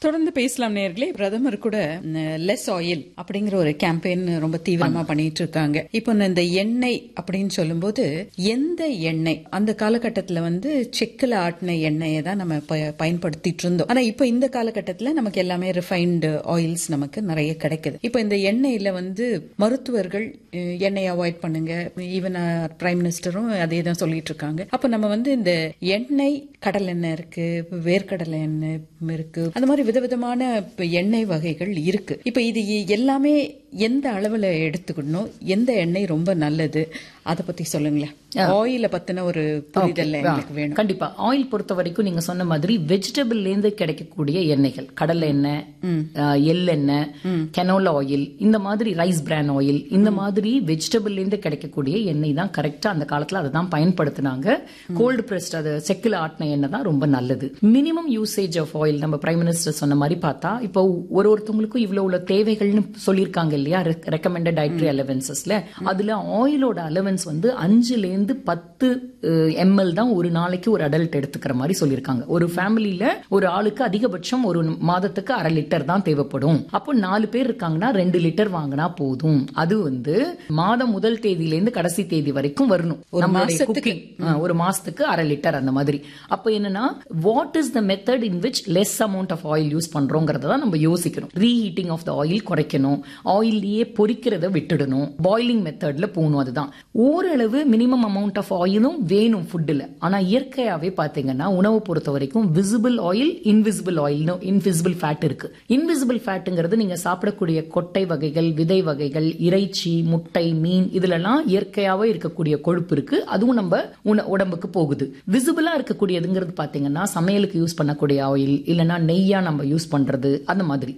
தொடர்ந்து பேசலாம் நேர்களே பிரதமர் கூட லெஸ் ஆயில் அப்படிங்கிற ஒரு கேம்பெயின் ரொம்ப தீவிரமா பண்ணிட்டு இருக்காங்க இப்போ இந்த எண்ணெய் அப்படின்னு சொல்லும்போது எந்த எண்ணெய் அந்த காலகட்டத்துல வந்து செக்கில் ஆட்டின எண்ணெயை தான் நம்ம ப- பயன்படுத்திட்டு இருந்தோம் ஆனா இப்போ இந்த காலகட்டத்துல நமக்கு எல்லாமே ரிஃபைன்டு ஆயில்ஸ் நமக்கு நிறைய கிடைக்குது இப்போ இந்த எண்ணெயில வந்து மருத்துவர்கள் அஹ், எண்ணெயை அவாய்ட் பண்ணுங்க ஈவன் பிரைம் மினிஸ்டரும் அதே தான் சொல்லிட்டு இருக்காங்க அப்போ நம்ம வந்து இந்த எண்ணெய் கடல் எண்ணெய் இருக்கு வேர்க்கடலை எண்ணெய் இருக்கு அந்த மாதிரி விதவிதமான இப்ப எண்ணெய் வகைகள் இருக்கு இப்போ இது எல்லாமே எந்த அளவுல எடுத்துக்கணும் எந்த எண்ணெய் ரொம்ப நல்லது அதை பத்தி சொல்லுங்களேன் ஆயில பத்தின ஒரு புரிதல் எங்களுக்கு வேணும் கண்டிப்பா ஆயில் பொறுத்த வரைக்கும் நீங்க சொன்ன மாதிரி வெஜிடபிள்ல இருந்து கிடைக்கக்கூடிய எண்ணெய்கள் கடலை எண்ணெய் அஹ், எள்ளெண்ணெய் கெனோலா ஆயில் இந்த மாதிரி ரைஸ் பிரான் ஆயில் இந்த மாதிரி வெஜிடபிள்ல இருந்து கிடைக்கக்கூடிய எண்ணெய் தான் கரெக்டா அந்த காலத்துல அதை தான் பயன்படுத்தினாங்க கோல்டு பிரஸ்ட் அது செக்கில் ஆட்டின எண்ணெய் தான் ரொம்ப நல்லது மினிமம் யூசேஜ் ஆஃப் ஆயில் நம்ம பிரைம் மினிஸ்டர் சொன்ன மாதிரி பார்த்தா இப்போ ஒரு ஒருத்தவங்களுக்கும் இவ்வளவு உள்ள தேவைகள்னு சொல்லியிருக்காங்க இல்லையா ரெக்கமெண்டட் டயட்ரி அலவன்சஸ்ல அதுல ஆயிலோட அலவன்ஸ் வந்து அஞ்சுல இருந்து பத்து எம்எல் தான் ஒரு நாளைக்கு ஒரு அடல்ட் எடுத்துக்கிற மாதிரி சொல்லியிருக்காங்க ஒரு ஃபேமிலியில ஒரு ஆளுக்கு அதிகபட்சம் ஒரு மாதத்துக்கு அரை லிட்டர் தான் தேவைப்படும் அப்போ நாலு பேர் இருக்காங்கன்னா ரெண்டு லிட்டர் வாங்கினா போதும் அது வந்து மாதம் முதல் தேதியில இருந்து கடைசி தேதி வரைக்கும் வரணும் நம்மளுடைய cooking. ஆ, ஒரு மாசத்துக்கு அரை லிட்டர் அந்த மாதிரி அப்ப என்னன்னா what is the method in which less amount of oil use பண்றோங்கிறத தான் நம்ம யோசிக்கணும் ரீஹீட்டிங் ஆஃப் த ஆயில் குறைக்கணும் ஆயிலேயே பொரிக்கிறத விட்டுடணும் பாயிலிங் மெத்தட்ல போகணும் அதுதான் ஓரளவு மினிமம் அமௌண்ட் ஆஃப் ஆயிலும் வேணும் ஃபுட்டில் ஆனா இயற்கையாவே பாத்தீங்கன்னா உணவு பொறுத்த வரைக்கும் விசிபிள் ஆயில் இன்விசிபிள் ஆயில்னு இன்விசிபிள் ஃபேட் இருக்கு இன்விசிபிள் ஃபேட்டுங்கிறது நீங்க சாப்பிடக்கூடிய கொட்டை வகைகள் விதை வகைகள் இறைச்சி முட்டை மீன் இதுலலாம் இயற்கையாவே இருக்கக்கூடிய கொழுப்பு இருக்கு அதுவும் நம்ம உண- உடம்புக்கு போகுது விசிபிளா இருக்கக்கூடியதுங்கிறது பாத்தீங்கன்னா சமையலுக்கு யூஸ் பண்ணக்கூடிய ஆயில் இல்லைன்னா நெய்யா நம்ம யூஸ் பண்றது அந்த மாதிரி